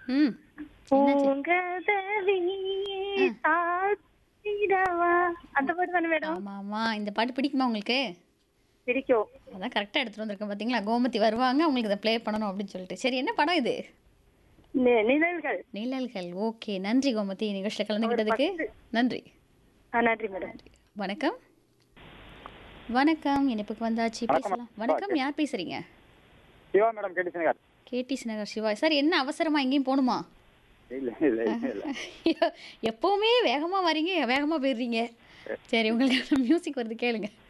ம் என்னாச்சு பூங்கதவியே தாத்திடவா அந்த பாட்டு தானே மேடம் ஆமா ஆமா இந்த பாட்டு பிடிக்குமா உங்களுக்கு பிடிக்கும் அதான் கரெக்டாக எடுத்துட்டு வந்திருக்கேன் பார்த்தீங்களா கோமதி வருவாங்க உங்களுக்கு இதை ப்ளே பண்ணணும் அப்படின்னு சொல்லிட்டு சரி என்ன படம் இது நி- நிழல்கள் நிழல்கள் ஓகே நன்றி கோமதி நிகழ்ச்சியில் கலந்துக்கிட்டதுக்கு நன்றி ஆ, நன்றி மேடம் வணக்கம் வணக்கம் இணைப்புக்கு வந்தாச்சு பேசலாம் வணக்கம் யார் பேசுறீங்க சிவா மேடம் கேட்டுச்சு நகர் கேடிசி நகர் சிவா சார் என்ன அவசரமா எங்கேயும் போகணுமா இல்ல இல்ல இல்ல இல்ல எப்பவுமே வேகமா வரீங்க வேகமா போயிடுறீங்க சரி உங்களுக்கு மியூசிக் வருது கேளுங்க